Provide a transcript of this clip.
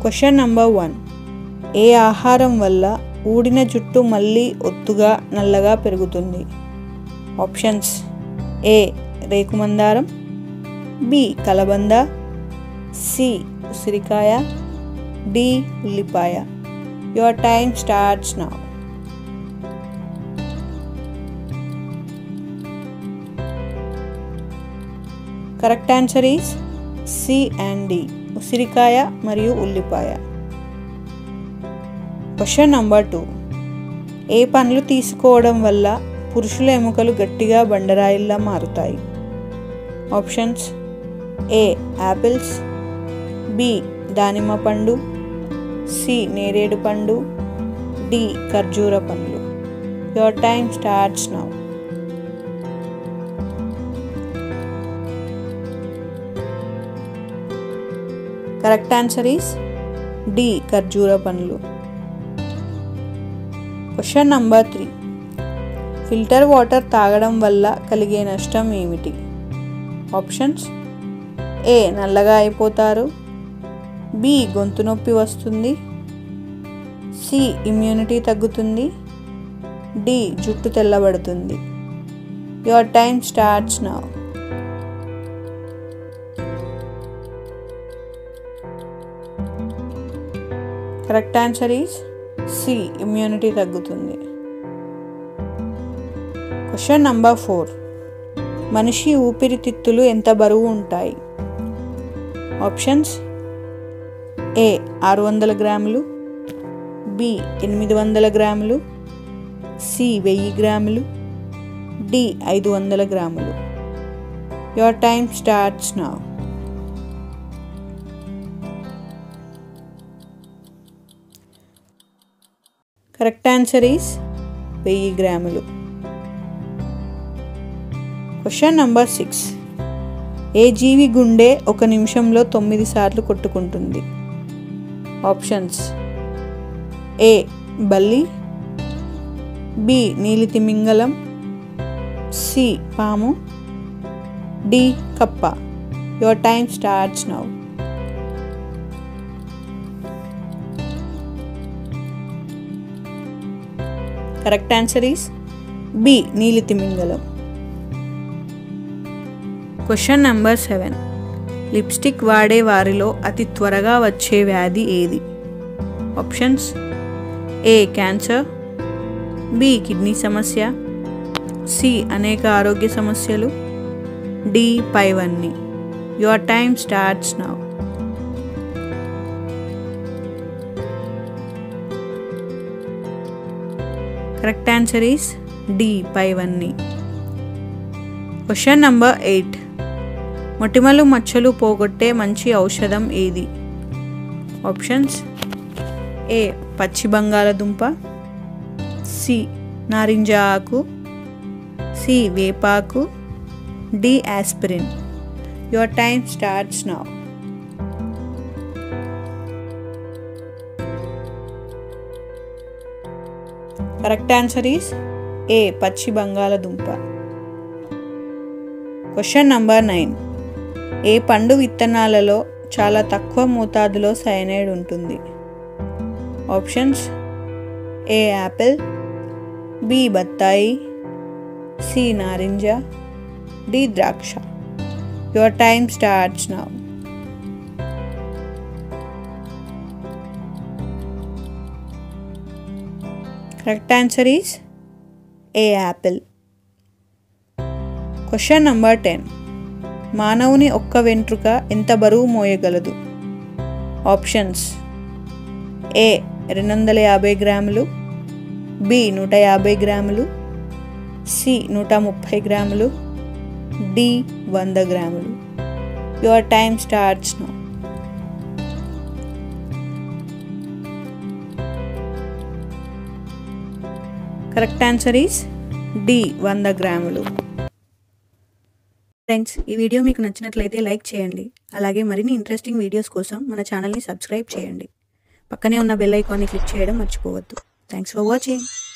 question number one ఏ ఆహారం వల్ల ఊడిన జుట్టు మళ్ళీ ఒత్తుగా నల్లగా పెరుగుతుంది ఆప్షన్స్ ఏ రేకుమందారం బి కలబంద సి ఉసిరికాయ డి ఉల్లిపాయ your time starts now correct answer is C and D ఉసిరికాయ మరియు ఉల్లిపాయ క్వశ్చన్ నంబర్ టూ ఏ పండ్లు తీసుకోవడం వల్ల పురుషుల ఎముకలు గట్టిగా బండరాయిల్లా మారుతాయి ఆప్షన్స్ ఏ యాపిల్స్ బి దానిమ్మ పండు సి నేరేడు పండు డి ఖర్జూర పండ్లు your time starts now correct answer is D ఖర్జూర పండ్లు question number three filter water తాగడం వల్ల కలిగే నష్టం ఏమిటి ఆప్షన్స్ ఏ నల్లగా అయిపోతారు బి గొంతు నొప్పి వస్తుంది సి ఇమ్యూనిటీ తగ్గుతుంది డి జుట్టు తెల్లబడుతుంది your time starts now correct answer is C immunity తగ్గుతుంది క్వశ్చన్ నంబర్ ఫోర్ మనిషి ఊపిరితిత్తులు ఎంత బరువు ఉంటాయి ఆప్షన్స్ ఏ ఆరు వందల గ్రాములు బి ఎనిమిది వందల గ్రాములు సి వెయ్యి గ్రాములు డి ఐదు వందల గ్రాములు your time starts now correct answer is వెయ్యి గ్రాములు క్వశ్చన్ నంబర్ సిక్స్ ఏ జీవి గుండె ఒక నిమిషంలో తొమ్మిది సార్లు కొట్టుకుంటుంది ఆప్షన్స్ ఏ బల్లి బి నీలి తిమింగలం సి పాము డి కప్ప your time starts now correct answer is B నీలి తిమింగలం క్వశ్చన్ నంబర్ సెవెన్ లిప్స్టిక్ వాడే వారిలో అతి త్వరగా వచ్చే వ్యాధి ఏది options A cancer B kidney సమస్య సి అనేక ఆరోగ్య సమస్యలు డి పైవన్నీ your time starts now correct answer is D పైవన్నీ క్వశ్చన్ నంబర్ ఎయిట్ మొటిమలు మచ్చలు పోగొట్టే మంచి ఔషధం ఏది ఆప్షన్స్ ఏ పచ్చి బంగాళదుంప సి నారింజ ఆకు సి వేపాకు D aspirin your time starts now correct answer is A పచ్చి బంగాళదుంప క్వశ్చన్ నంబర్ నైన్ ఏ పండు విత్తనాలలో చాలా తక్కువ మోతాదులో సైనైడ్ ఉంటుంది ఆప్షన్స్ ఏ యాపిల్ బి బత్తాయి సి నారింజ డి ద్రాక్ష your time starts now correct answer is A apple question number ten మానవుని ఒక్క వెంట్రుక ఎంత బరువు మోయగలదు ఆప్షన్స్ ఏ రెండు వందల యాభై గ్రాములు బి నూట యాభై గ్రాములు సి నూట ముప్పై గ్రాములు డి వంద గ్రాములు your time starts now correct answer is D వంద గ్రాములు ఫ్రెండ్స్ ఈ వీడియో మీకు నచ్చినట్లయితే లైక్ చేయండి అలాగే మరిన్ని ఇంట్రెస్టింగ్ వీడియోస్ కోసం మన ఛానల్ని సబ్స్క్రైబ్ చేయండి పక్కనే ఉన్న బెల్ ఐకాన్ని క్లిక్ చేయడం మర్చిపోవద్దు థ్యాంక్స్ ఫర్ వాచింగ్